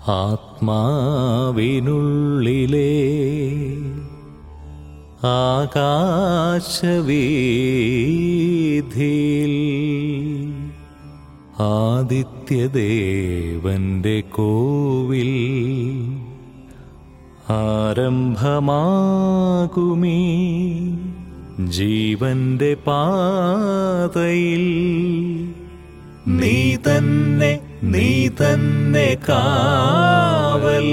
ആത്മാവിനുള്ളിലെ ആകാശവീഥിയിൽ ആദിത്യദേവന്റെ കോവിൽ ആരംഭമാകുമീ ജീവന്റെ പാതയിൽ നീ തന്നെ നീ തന്നെ കാവൽ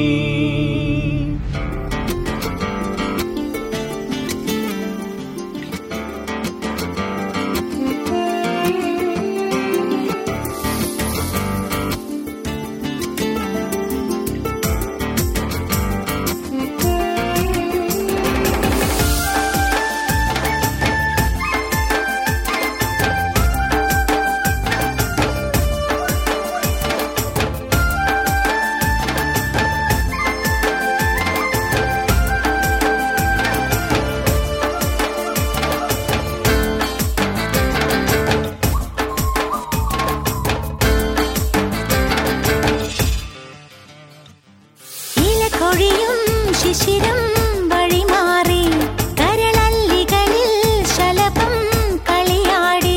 ഇലക്കൊഴിയും ശിശിരം വഴിമാറി കരളല്ലികളിൽ ശലഭം കളിയാടി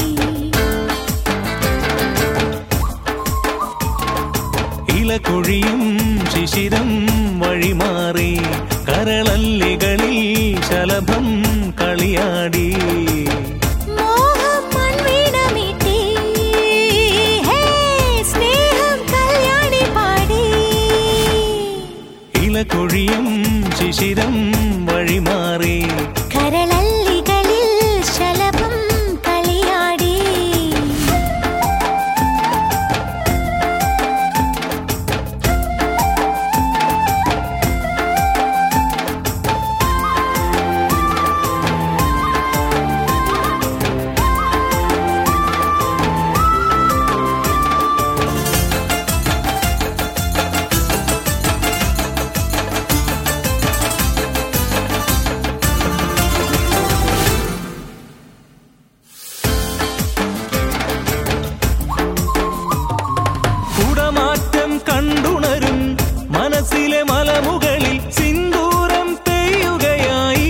ഇലകൊഴിയും ശിശിരം വഴിമാറി കരളല്ലികളിൽ ശലഭം കളിയാടി മോഹം മൺവീണമീട്ടി ഹേ സ്നേഹം കല്യാണി പാടി ഇലകൊഴിയും ശിശിരം വഴിമാറി കരളല്ലികളിൽ ശലഭം കളിയാടി കുടമാറ്റം കണ്ടുണരും മനസ്സിലെ മലമുകളിൽ സിന്ദൂരം പെയ്യുകയായി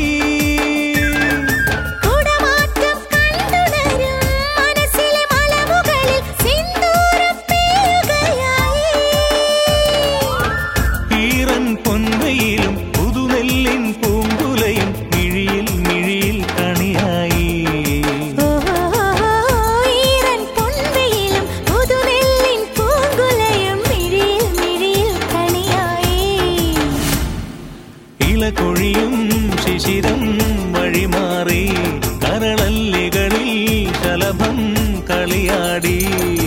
കുടമാറ്റം കണ്ടുണരും മനസ്സിലെ മലമുകളിൽ സിന്ദൂരം പെയ്യുകയായി ഈറൻ പൊൻവയിലും പുതുനെല്ലിൻ പൂങ്കുലയും മിഴിയിൽ മിഴിയിൽ കണിയായി ഈറൻ പൊൻവെയിലും പുതുനെല്ലിൻ പൂങ്കുലയും മിഴിയിൽ മിഴിയിൽ കണിയായി ഇലകൊഴിയും ശിശിരം വഴിമാറി കരളല്ലികളിൽ ശലഭം കളിയാടി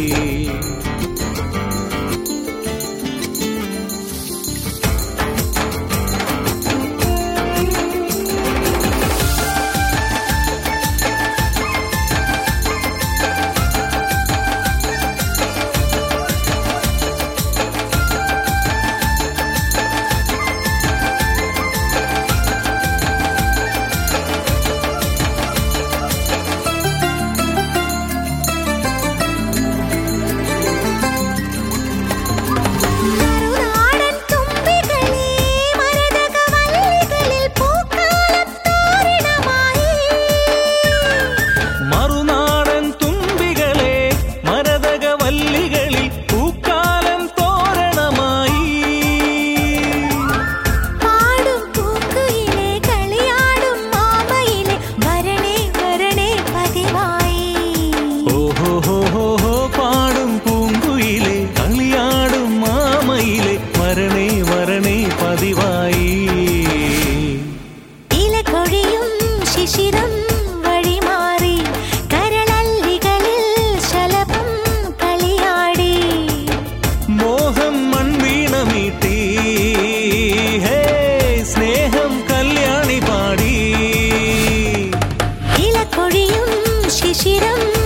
മറുനാടൻ തുമ്പികളെ മരതകവല്ലികളിൽ പൂക്കാലം തോരണമായി മറുനാടൻ തുമ്പികളെ മരതകവല്ലികളിൽ പൂക്കാലം തോരണമായി പാടും പൂക്കുയിലെ കളിയാടും മാമയിലെ വരണേ വരണേ പതിവായി ഓഹോ ഹോ ഹോ ഹോ പാടും പൂങ്കുയിലെ കളിയാടും മാമയിലെ വരണേ വരണേ പതിവായി ഇലകൊഴിയും ശിശിരം വഴിമാറി കരളല്ലികളിൽ ശലഭം കളിയാടി മോഹം മൺവീണമീട്ടി ഹേ സ്നേഹം കല്യാണി പാടി ഇലക്കൊഴിയും ശിശിരം